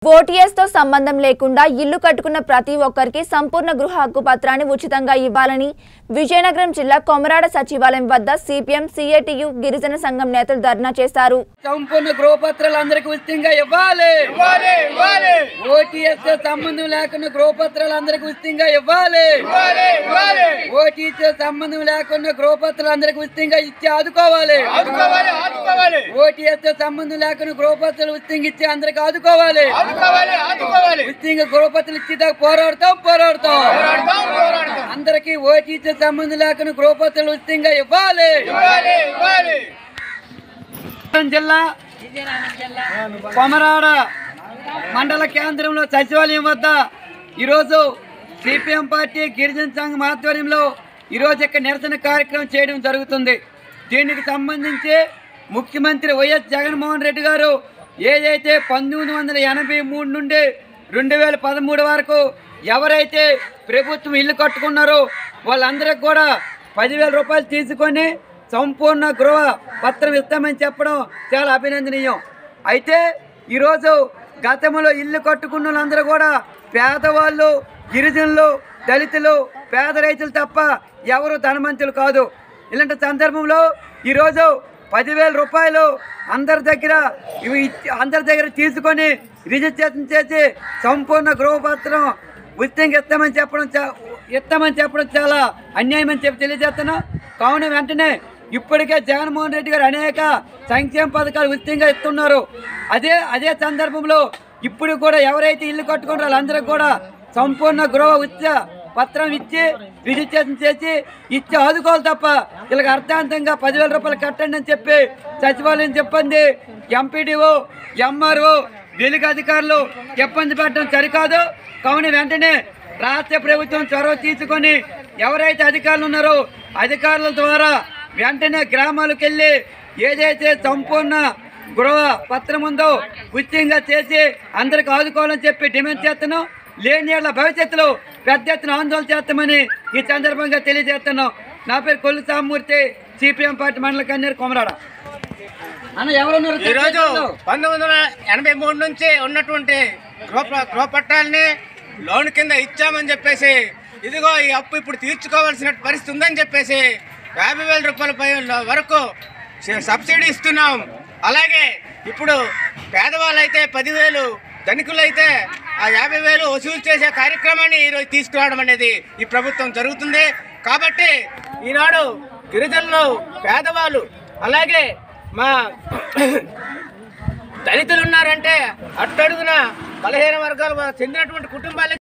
OTS తో సంబంధం లేకుండా ఇల్లు కట్టుకున్న ప్రతి ఒక్కరికి సంపూర్ణ గృహ హక్కు పత్రాన్ని ఉచితంగా ఇవ్వాలని విజయనగరం జిల్లా కొమరాడ సచివాలయం వద్ద సిపిఎం సిఐటియు గిరిజన సంఘం నేతలు ధర్నా చేశారు సంపూర్ణ గృహపత్రాలు అందరికి ఉచితంగా ఇవ్వాలి ఇవ్వాలి ఇవ్వాలి ఓటీఎస్ తో సంబంధం లేకుండా గృహపత్రాలు అందరికి ఉచితంగా ఇవ్వాలి ఇవ్వాలి ఇవ్వాలి ఓటీఎస్ తో సంబంధం లేకుండా గృహపత్రాలు అందరికి ఉచితంగా ఇచ్చి ఆదుకోవాలి ఆదుకోవాలి ఆదుకోవాలి ఓటీఎస్ తో సంబంధం లేకుండా గృహపత్రాలు ఉచితంగా ఇచ్చి అందరికి ఆదుకోవాలి ఆదుకోవాలి ఆదుకోవాలి ఉచితంగా గృహపత్రాలు ఇచ్చేదాకా పోరాడతాం పోరాడతాం పోరాడతాం పోరాడతాం అందరికి ఓటీఎస్ తో సంబంధం లేకుండా గృహపత్రాలు ఉచితంగా ఇవ్వాలి ఇవ్వాలి ఇవ్వాలి విజయనగరం జిల్లా కొమరాడ మండల కేంద్రంలో సచివాలయం వద్ద ఈరోజు సిపిఎం పార్టీ గిరిజన సంఘం ఆధ్వర్యంలో ఈరోజు ఇక్కడ నిరసన కార్యక్రమం చేయడం జరుగుతుంది దీనికి సంబంధించి ముఖ్యమంత్రి వైఎస్ జగన్మోహన్ రెడ్డి గారు ఏదైతే పంతొమ్మిది వందల ఎనభై మూడు నుండి రెండు వేల పదమూడు వరకు ఎవరైతే ప్రభుత్వం ఇల్లు కట్టుకున్నారో వాళ్ళందరికి కూడా పదివేల రూపాయలు తీసుకొని సంపూర్ణ గృహ పత్రం ఇస్తామని చెప్పడం చాలా అభినందనీయం అయితే ఈరోజు గతంలో ఇల్లు కట్టుకున్న వాళ్ళందరూ కూడా పేదవాళ్ళు గిరిజనులు దళితులు పేద రైతులు తప్ప ఎవరు ధనవంతులు కాదు ఇలాంటి సందర్భంలో ఈరోజు పదివేల రూపాయలు అందరి దగ్గర ఇవి ఇచ్చి- అందరి దగ్గర తీసుకొని రిజిస్ట్రేషన్ చేసి సంపూర్ణ గృహపత్రం ఉచితంగా ఇస్తామని చెప్పడం చా- ఇస్తామని చెప్పడం చాలా అన్యాయం అని చెప్పి తెలియజేస్తున్నాం కావున వెంటనే ఇప్పటికే జగన్మోహన్ రెడ్డి గారు అనేక సంక్షేమ పథకాలు ఉచితంగా ఇస్తున్నారు అదే అదే సందర్భంలో ఇప్పుడు కూడా ఎవరైతే ఇల్లు కట్టుకుంటారో వాళ్ళందరికీ కూడా సంపూర్ణ గృహ ఉచిత పత్రం ఇచ్చి రిజిస్ట్రేషన్ చేసి ఇచ్చి ఆదుకోవాలి తప్ప వీళ్ళకి అర్థాంతంగా పదివేల రూపాయలు కట్టండి అని చెప్పి సచివాలయం చెప్పింది ఎంపీడీఓ ఎంఆర్ఓ వెలుగు అధికారులు ఇబ్బంది పెట్టడం సరికాదు కావున వెంటనే రాష్ట్ర ప్రభుత్వం చొరవ తీసుకొని ఎవరైతే అధికారులు ఉన్నారో అధికారుల ద్వారా వెంటనే గ్రామాలకు వెళ్ళి ఏదైతే సంపూర్ణ గృహ పత్రం ఉందో ఉచితంగా చేసి అందరికి ఆదుకోవాలని చెప్పి డిమాండ్ చేస్తున్నాం లేని ఏళ్ల భవిష్యత్తులో పెద్ద ఎత్తున ఆందోళన చేస్తామని ఈ సందర్భంగా తెలియజేస్తున్నాం నా పేరు కొల్లు సామూర్తి సిపిఎం పార్టీ మండల కన్నేరు కొమరాడ అన్న ఎవరున్నారు ఈ రోజు పంతొమ్మిది వందల ఎనభై మూడు నుంచి ఉన్నటువంటి గృహ గృహ పట్టాలని లోన్ కింద ఇచ్చామని చెప్పేసి ఇదిగో ఈ అప్పు ఇప్పుడు తీర్చుకోవాల్సిన పరిస్థితి ఉందని చెప్పేసి యాభై వేల రూపాయల పై వరకు స- సబ్సిడీ ఇస్తున్నాం అలాగే ఇప్పుడు పేదవాళ్ళు అయితే పదివేలు ధనికులైతే ఆ యాభై వేలు వసూలు చేసే కార్యక్రమాన్ని ఈరోజు తీసుకురావడం అనేది ఈ ప్రభుత్వం జరుగుతుంది కాబట్టి ఈనాడు గిరిజనులు పేదవాళ్ళు అలాగే మా దళితులు ఉన్నారంటే అట్టడుగున బలహీన వర్గాలు చెందినటువంటి కుటుంబాలకి